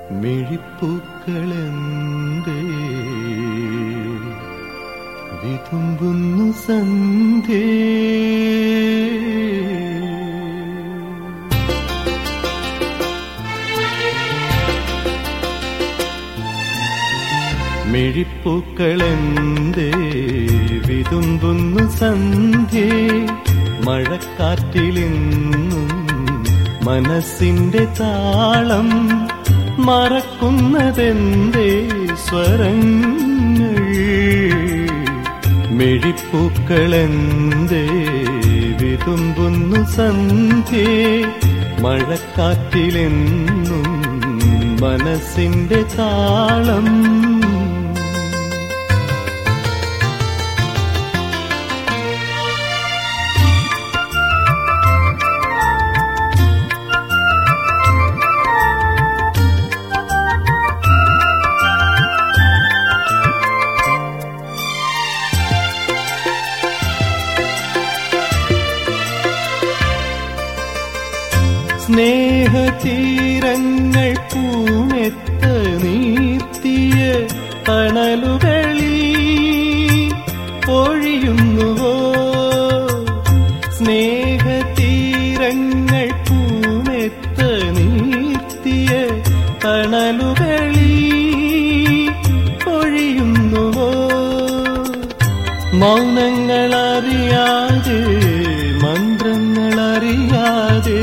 മിഴിപ്പൂക്കളെന്തേ വിതുമ്പുന്നു സന്ധ്യേ മിഴിപ്പൂക്കളെന്തേ വിതുമ്പുന്നു സന്ധ്യേ മഴക്കാറ്റിലിന്നും മനസ്സിന്റെ താളം മറക്കുന്നതെന്തേ സ്വരങ്ങൾ മിഴിപ്പൂക്കളെന്തേ വിതുമ്പുന്നു സന്ധ്യേ മഴക്കാറ്റിലെന്നും മനസ്സിന്റെ താളം സ്നേഹതീരങ്ങൾ പൂമെത്ത നീർത്തിയ തണലുകളിൽ പൊഴിയുന്നുവോ സ്നേഹതീരങ്ങൾ പൂമെത്ത നീർത്തിയ തണലുകളിൽ പൊഴിയുന്നുവോ മൗനങ്ങളറിയാതെ മന്ത്രങ്ങളറിയാതെ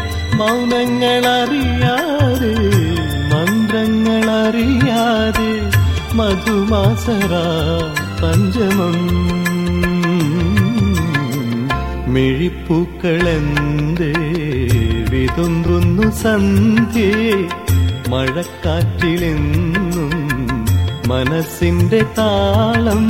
മൗനങ്ങളറിയാതെ മന്ത്രങ്ങളറിയാതെ മധുമാസരാ പഞ്ചമം മിഴിപ്പൂക്കളെന്തേ വിതുമ്പുന്നു സന്ധ്യേ മഴക്കാറ്റിലെന്നും മനസ്സിന്റെ താളം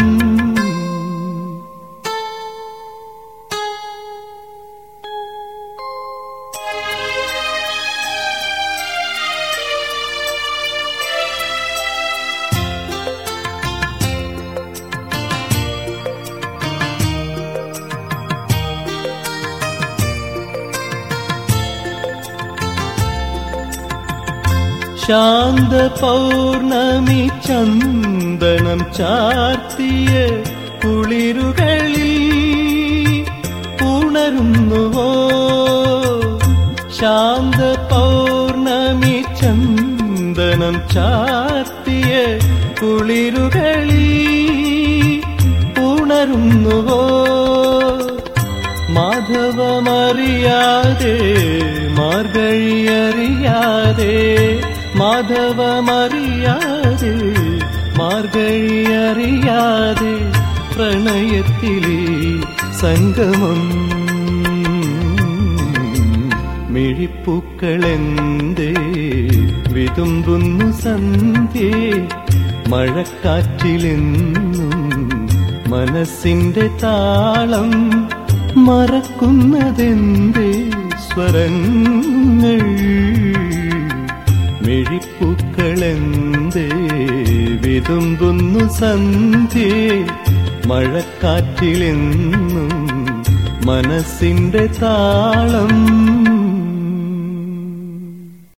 ശാന്ത പൗർണമി ചന്ദനം ചാർത്തിയ കുളിരുകളിൽ ഉണരുന്നുവോ ശാന്ത പൗർണമി ചന്ദനം ചാർത്തിയ കുളിരുകളിൽ ഉണരുന്നുവോ മാധവമറിയാതെ മാർഗഴിയറിയാതെ മാധവമറിയാതെ മാർഗഴിയറിയാതെ പ്രണയത്തിലെ സംഗമം മിഴിപ്പൂക്കളെന്തേ വിതുമ്പുന്നു സന്ധ്യേ മഴക്കാറ്റിലെന്നും മനസ്സിന്റെ താളം മറക്കുന്നതെന്തേ സ്വരങ്ങൾ മിഴിപ്പൂക്കളെന്തേ വിതുമ്പുന്നു സന്ധ്യേ മഴക്കാറ്റിലെന്നും മനസ്സിന്റെ താളം